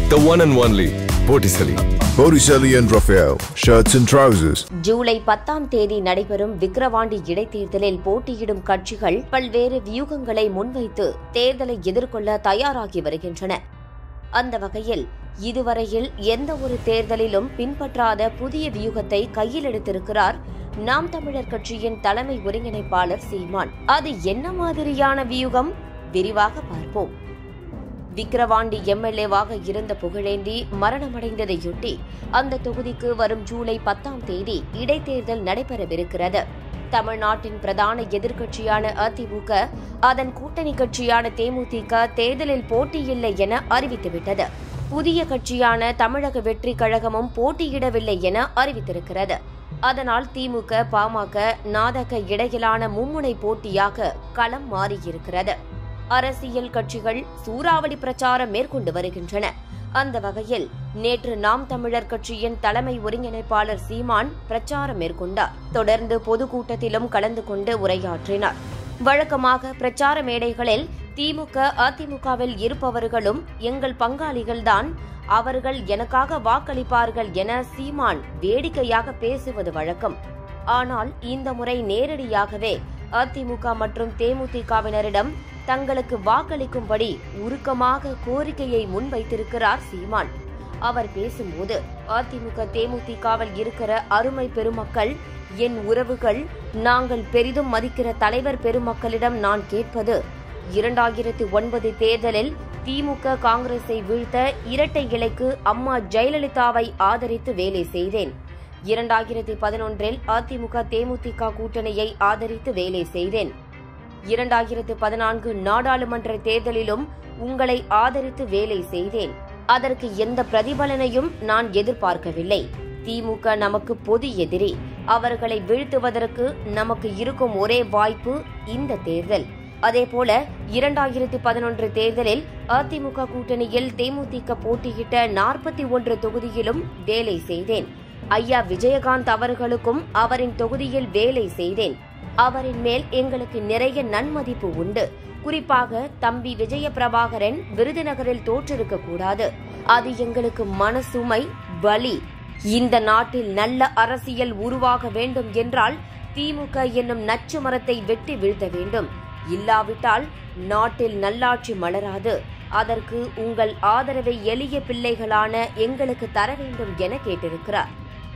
The one and only Botticelli. Botticelli and Raphael, shirts and trousers. July பத்தாம் தேதி நடைபெறும் விக்கிரவாண்டி இடைத்தேர்தலில் போட்டியிடும் கட்சிகள் பல்வேறு வியூகங்களை முன்வைத்து தேர்தலை எதிர்கொள்ள தயாராகி வருகின்றன அந்த வகையில் இதுவரையில் எந்த ஒரு தேர்தலிலும் பின்பற்றாத புதிய வியூகத்தை கையில் எடுத்திருக்கிறார் நாம் தமிழர் கட்சியின் தலைமை ஒருங்கிணைப்பாளர் சீமான் அது என்ன மாதிரியான வியூகம் விரிவாக பார்ப்போம் விக்கிரவாண்டி எம்எல்ஏவாக இருந்த புகழேந்தி மரணமடைந்ததையொட்டி அந்த தொகுதிக்கு வரும் ஜூலை பத்தாம் தேதி இடைத்தேர்தல் நடைபெறவிருக்கிறது தமிழ்நாட்டின் பிரதான எதிர்க்கட்சியான அதிமுக அதன் கூட்டணி கட்சியான தேமுதிக தேர்தலில் போட்டியில்லை என அறிவித்துவிட்டது புதிய கட்சியான தமிழக வெற்றி கழகமும் போட்டியிடவில்லை என அறிவித்திருக்கிறது அதனால் திமுக பாமக நாதக இடையிலான மும்முனை போட்டியாக களம் மாறியிருக்கிறது அரசியல் கட்சிகள் சூறாவளி பிரச்சாரம் மேற்கொண்டு வருகின்றன அந்த வகையில் நேற்று நாம் தமிழர் கட்சியின் தலைமை ஒருங்கிணைப்பாளர் சீமான் பிரச்சாரம் மேற்கொண்டார் தொடர்ந்து பொதுக்கூட்டத்திலும் கலந்து கொண்டு உரையாற்றினார் வழக்கமாக பிரச்சார மேடைகளில் திமுக அதிமுகவில் இருப்பவர்களும் எங்கள் பங்காளிகள்தான் அவர்கள் எனக்காக வாக்களிப்பார்கள் என சீமான் வேடிக்கையாக பேசுவது வழக்கம் ஆனால் இந்த முறை நேரடியாகவே அதிமுக மற்றும் தேமுதிகவினரிடம் தங்களுக்கு வாக்களிக்கும்படி உருக்கமாக கோரிக்கையை முன்வைத்திருக்கிறார் சீமான் அவர் பேசும்போது அதிமுக தேமுதிகவில் இருக்கிற அருமை பெருமக்கள் என் உறவுகள் நாங்கள் பெரிதும் மதிக்கிற தலைவர் பெருமக்களிடம் நான் கேட்பது இரண்டாயிரத்தி ஒன்பது தேர்தலில் திமுக காங்கிரஸை வீழ்த்த இரட்டை இலைக்கு அம்மா ஜெயலலிதாவை ஆதரித்து வேலை செய்தேன் இரண்டாயிரத்தி பதினொன்றில் அதிமுக தேமுதிக கூட்டணியை ஆதரித்து வேலை செய்தேன் இரண்டாயிரத்து பதினான்கு நாடாளுமன்ற தேர்தலிலும் உங்களை ஆதரித்து வேலை செய்தேன் அதற்கு எந்த பிரதிபலனையும் நான் எதிர்பார்க்கவில்லை திமுக நமக்கு பொது எதிரி அவர்களை வீழ்த்துவதற்கு நமக்கு இருக்கும் ஒரே வாய்ப்பு இந்த தேர்தல் அதேபோல இரண்டாயிரத்தி பதினொன்று தேர்தலில் அதிமுக கூட்டணியில் தேமுதிக போட்டியிட்ட நாற்பத்தி ஒன்று தொகுதியிலும் வேலை செய்தேன் ஐயா விஜயகாந்த் அவர்களுக்கும் அவரின் தொகுதியில் வேலை செய்தேன் அவரின் மேல் எங்களுக்கு நிறைய நன்மதிப்பு உண்டு குறிப்பாக தம்பி விஜய பிரபாகரன் விருதுநகரில் தோற்றிருக்க கூடாது அது எங்களுக்கு மனசுமை வலி இந்த நாட்டில் நல்ல அரசியல் உருவாக வேண்டும் என்றால் திமுக என்னும் நச்சு மரத்தை வெட்டி வீழ்த்த வேண்டும் இல்லாவிட்டால் நாட்டில் நல்லாட்சி மலராது அதற்கு உங்கள் ஆதரவை எளிய பிள்ளைகளான எங்களுக்கு தர வேண்டும் என கேட்டிருக்கிறார்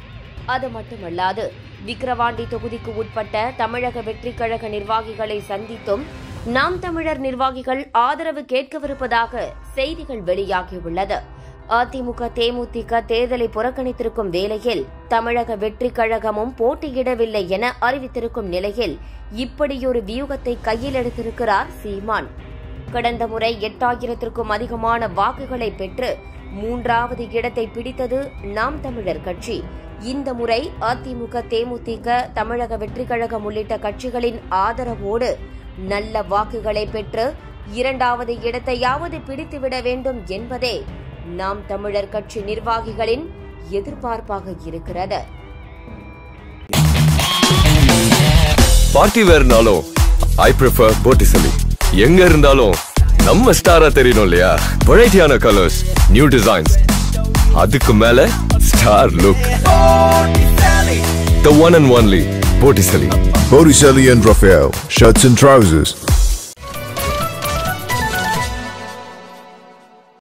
அது மட்டுமல்லாது விக்கிரவாண்டி தொகுதிக்கு உட்பட்ட தமிழக வெற்றிக் கழக நிர்வாகிகளை சந்தித்தும் நாம் தமிழர் நிர்வாகிகள் ஆதரவு கேட்கவிருப்பதாக செய்திகள் வெளியாகியுள்ளது அதிமுக தேமுதிக தேர்தலை புறக்கணித்திருக்கும் வேளையில் தமிழக வெற்றிக் கழகமும் போட்டியிடவில்லை என அறிவித்திருக்கும் நிலையில் இப்படியொரு வியூகத்தை கையில் எடுத்திருக்கிறார் சீமான் கடந்த முறை எட்டாயிரத்திற்கும் அதிகமான வாக்குகளை பெற்று மூன்றாவது இடத்தை பிடித்தது நாம் தமிழர் கட்சி இந்த முறை அதிமுக தேமுதிக தமிழக வெற்றிக் கழகம் உள்ளிட்ட கட்சிகளின் ஆதரவோடு நல்ல வாக்குகளை பெற்று இரண்டாவது இடத்தையாவது பிடித்துவிட வேண்டும் என்பதே நாம் தமிழர் கட்சி நிர்வாகிகளின் எதிர்பார்ப்பாக இருக்கிறது பார்ட்டி வேர்னாலும் ஐ ப்ரிஃபர் Botticelli. எங்க இருந்தாலும் நம்ம ஸ்டாரா தெரியணும் இல்லையா வெரைட்டியான கலர்ஸ் நியூ டிசைன்ஸ் அதுக்கு மேல star look The one and only Botticelli. Botticelli and Raphael, shirts and trousers.